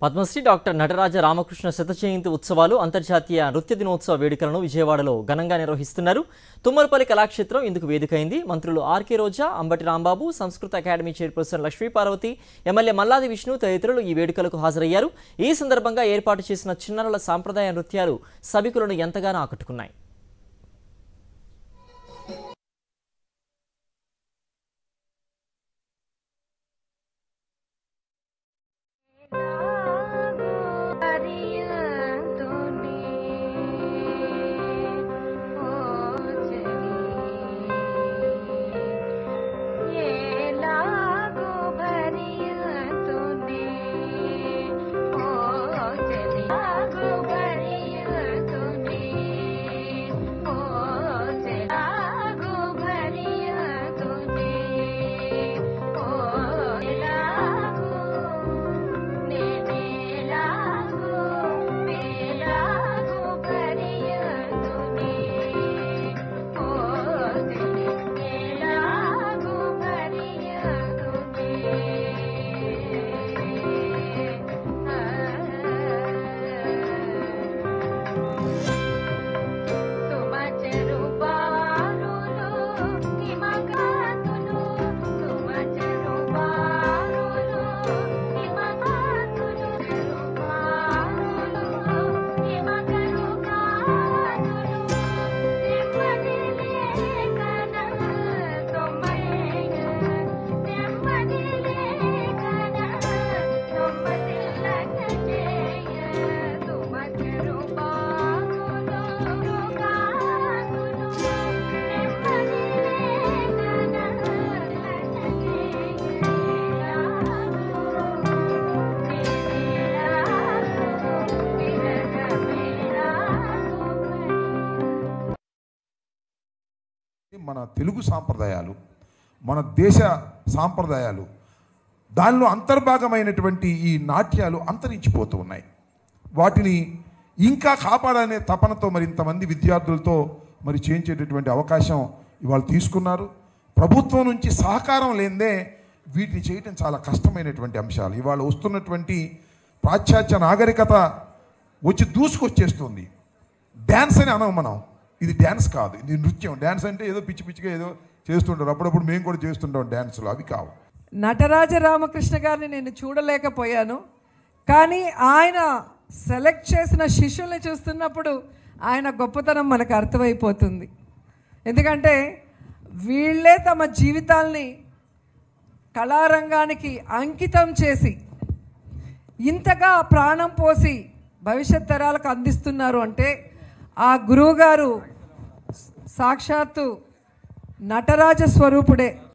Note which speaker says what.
Speaker 1: Padmashri doctor Nataraja Ramakrishna శత జయంతి ఉత్సవాలు అంతర్జాతీయ నృత్య దినోత్సవ వేడుకలను విజయవాడలో ఘనంగా నిర్వహిస్తున్నారు తుమ్మలపల్లి కళాక్షేత్రం ఇందుకు వేదికైంది మంత్రులు ఆర్కే రోజా అంబటి రాంబాబు సంస్కృత academy chairperson Lakshmi Parvathi MLA Malladi Vishnu తదితరులు ఈ వేడుకలకు హాజరయ్యారు ఈ సందర్భంగా ఏర్పాటు చేసిన చిన్నారుల సాంప్రదాయ నృత్యాలు సభికులను ఎంతగానో ఆకట్టుకున్నాయి
Speaker 2: మన తెలుగు సాంప్రదాయాలు మన దేశ సాంప్రదాయాలు దానిలో అంతర్భాగమైనటువంటి ఈ నాట్యాలు అంతరించిపోతూ ఉన్నాయి వాటిని ఇంకా కాపాడనే తపనతో మరి ఇంతమంది విద్యార్థులతో మరి చేయించేటటువంటి అవకాశం ఇవాళ తీసుకున్నారు ప్రభుత్వం నుంచి సహకారం లేదే వీటిని చేయటం చాలా కష్టమైనటువంటి అంశాలు ఇవాళ వస్తున్నటువంటి పాశ్చాత్య నాగరికత వచ్చి దూసుకొచ్చేస్తుంది డ్యాన్స్ అని అనం మనం ఇది డ్యాన్స్ కాదు ఇది నృత్యం డ్యాన్స్ అంటే ఏదో పిచ్చి పిచ్చిగా ఏదో చేస్తుంటారు అప్పుడప్పుడు మేము కూడా చేస్తుంటాం డ్యాన్సులు అవి కావు
Speaker 3: నటరాజ రామకృష్ణ గారిని నేను చూడలేకపోయాను కానీ ఆయన సెలెక్ట్ చేసిన శిష్యుల్ని చూస్తున్నప్పుడు ఆయన గొప్పతనం మనకు అర్థమైపోతుంది ఎందుకంటే వీళ్ళే తమ జీవితాల్ని కళారంగానికి అంకితం చేసి ఇంతగా ప్రాణం పోసి భవిష్యత్ తరాలకు అందిస్తున్నారు అంటే ఆ గురువుగారు సాక్షాత్తు నటరాజ స్వరూపుడే